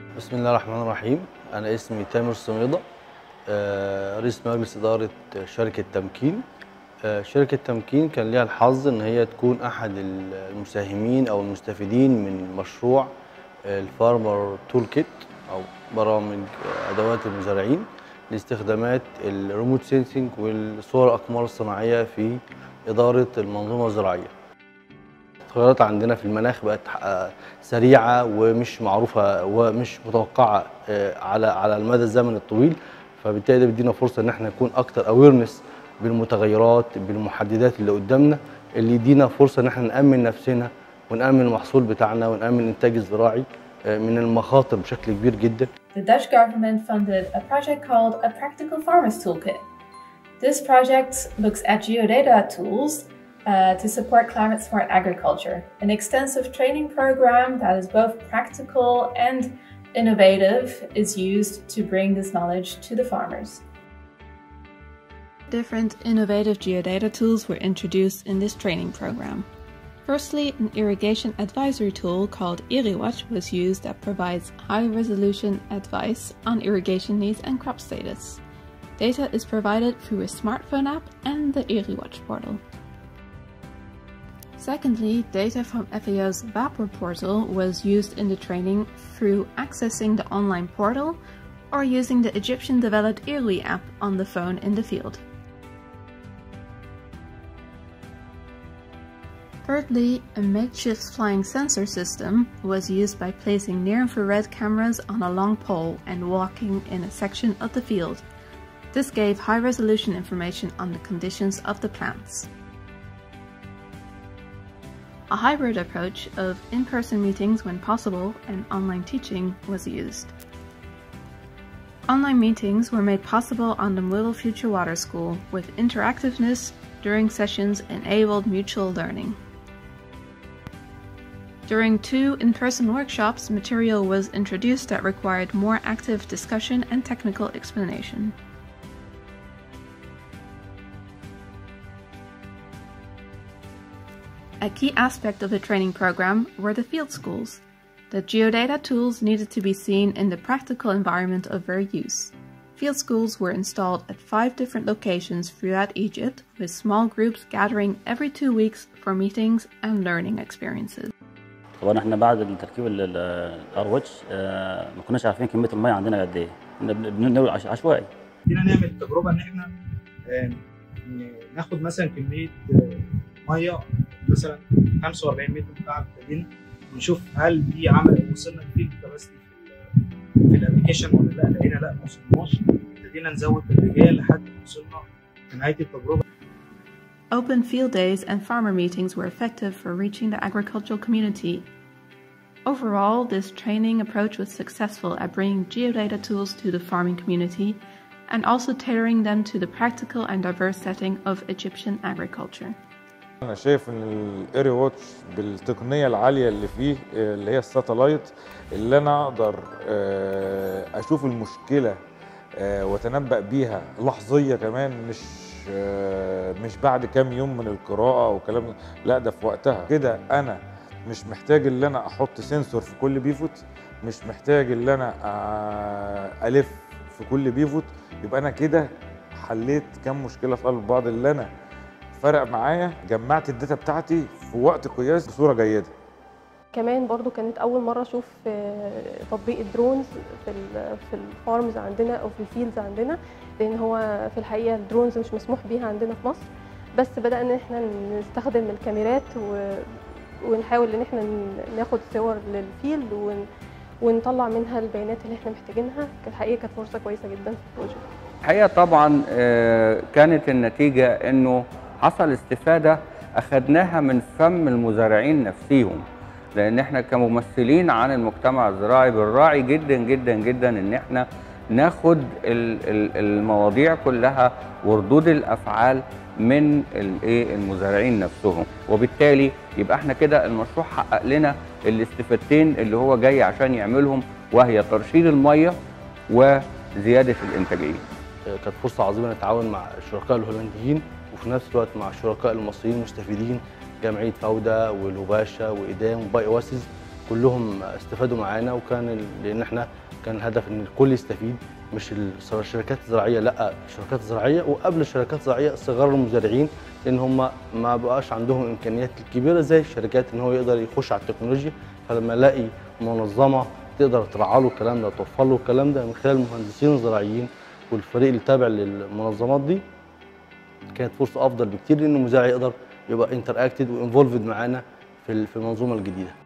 بسم الله الرحمن الرحيم أنا اسمي تامر الصميدة آه، رئيس مجلس إدارة شركة تمكين آه، شركة تمكين كان ليها الحظ إن هي تكون أحد المساهمين أو المستفيدين من مشروع آه، الفارمر تول كيت أو برامج آه، أدوات المزارعين لاستخدامات الريموت سينسينج والصور الأقمار الصناعية في إدارة المنظومة الزراعية التغيرات عندنا في المناخ بقت آه، سريعه ومش معروفه ومش متوقعه آه، على على المدى الزمني الطويل فبالتالي ده بيدينا فرصه ان احنا نكون اكتر اويرنس بالمتغيرات بالمحددات اللي قدامنا اللي يدينا فرصه ان احنا نامن نفسنا ونامن المحصول بتاعنا ونامن الانتاج الزراعي آه، من المخاطر بشكل كبير جدا the Dutch government funded a project called a Practical Farmers Toolkit. This project looks at geodata tools uh, to support climate smart agriculture, an extensive training program that is both practical and innovative is used to bring this knowledge to the farmers. Different innovative geodata tools were introduced in this training program. Firstly, an irrigation advisory tool called IriWatch was used that provides high resolution advice on irrigation needs and crop status. Data is provided through a smartphone app and the IriWatch portal. Secondly, data from FAO's VAPOR portal was used in the training through accessing the online portal or using the Egyptian developed IRLI app on the phone in the field. Thirdly, a makeshift flying sensor system was used by placing near infrared cameras on a long pole and walking in a section of the field. This gave high resolution information on the conditions of the plants. A hybrid approach of in person meetings when possible and online teaching was used. Online meetings were made possible on the Moodle Future Water School with interactiveness during sessions enabled mutual learning. During two in person workshops, material was introduced that required more active discussion and technical explanation. A key aspect of the training program were the field schools. The geodata tools needed to be seen in the practical environment of their use. Field schools were installed at five different locations throughout Egypt, with small groups gathering every two weeks for meetings and learning experiences. طبعا احنا بعد تركيب الارwatch ما كناش عارفين كميه الميه عندنا قد ايه كنا بن- بنقول عش- عشوائي جينا نعمل تجربه ان احنا آه، ن- ناخد مثلا كميه آه، ميه مثلا 45 متر مكعب ابتدينا ونشوف هل دي عمل وصلنا لفيلد كباستي في ال- في الابلكيشن ولا لا لقينا لا ما وصلناش ابتدينا نزود بالرجال لحد ما وصلنا لنهايه التجربه Open field days and farmer meetings were effective for reaching the agricultural community. Overall, this training approach was successful at bringing geodata tools to the farming community and also tailoring them to the practical and diverse setting of Egyptian agriculture. انا شايف ان الايري واتش بالتقنيه العاليه اللي فيه آه، اللي هي الساتلايت اللي انا اقدر آه، اشوف المشكله آه، واتنبأ بيها لحظيه كمان مش آه، مش بعد كام يوم من القراءه او كلام لا ده في وقتها كده انا مش محتاج ان انا احط سنسور في كل بيفوت مش محتاج ان انا آه، الف في كل بيفوت يبقى انا كده حليت كام مشكله في قلب بعض اللي انا فرق معايا جمعت الداتا بتاعتي في وقت قياس بصوره جيده كمان برضو كانت اول مره اشوف آه، تطبيق الدرونز في ال- في الفارمز عندنا او في الفيلدز عندنا لان هو في الحقيقه الدرونز مش مسموح بيها عندنا في مصر بس بدانا ان احنا نستخدم الكاميرات و... ونحاول ان احنا ن- ناخد صور للفيلد ون... ونطلع منها البيانات اللي احنا محتاجينها كانت الحقيقه كانت فرصه كويسه جدا في البروجكت الحقيقه طبعا آه، كانت النتيجه انه حصل استفاده اخذناها من فم المزارعين نفسيهم لان احنا كممثلين عن المجتمع الزراعي بنراعي جدا جدا جدا ان احنا ناخد ال- ال- المواضيع كلها وردود الافعال من الايه المزارعين نفسهم وبالتالي يبقى احنا كده المشروع حقق لنا الاستفادتين اللي هو جاي عشان يعملهم وهي ترشيد الميه وزياده الانتاجيه كانت فرصة عظيمة نتعاون مع الشركاء الهولنديين وفي نفس الوقت مع الشركاء المصريين المستفيدين جمعية فاودة والوباشا وإيدام وباي أواسيس كلهم استفادوا معانا وكان ال- لان احنا كان الهدف ان الكل يستفيد مش ال- الشركات الزراعيه لا الشركات الزراعيه وقبل الشركات الزراعيه صغار المزارعين لان هم ما بقاش عندهم الامكانيات الكبيره زي الشركات ان هو يقدر يخش على التكنولوجيا فلما الاقي منظمه تقدر ترعى له الكلام ده توفر له الكلام ده من خلال المهندسين الزراعيين والفريق اللي تابع للمنظمات دي كانت فرصه افضل بكتير لان المزارع يقدر يبقى انتر اكتد وانفولفد معانا في ال- في المنظومه الجديده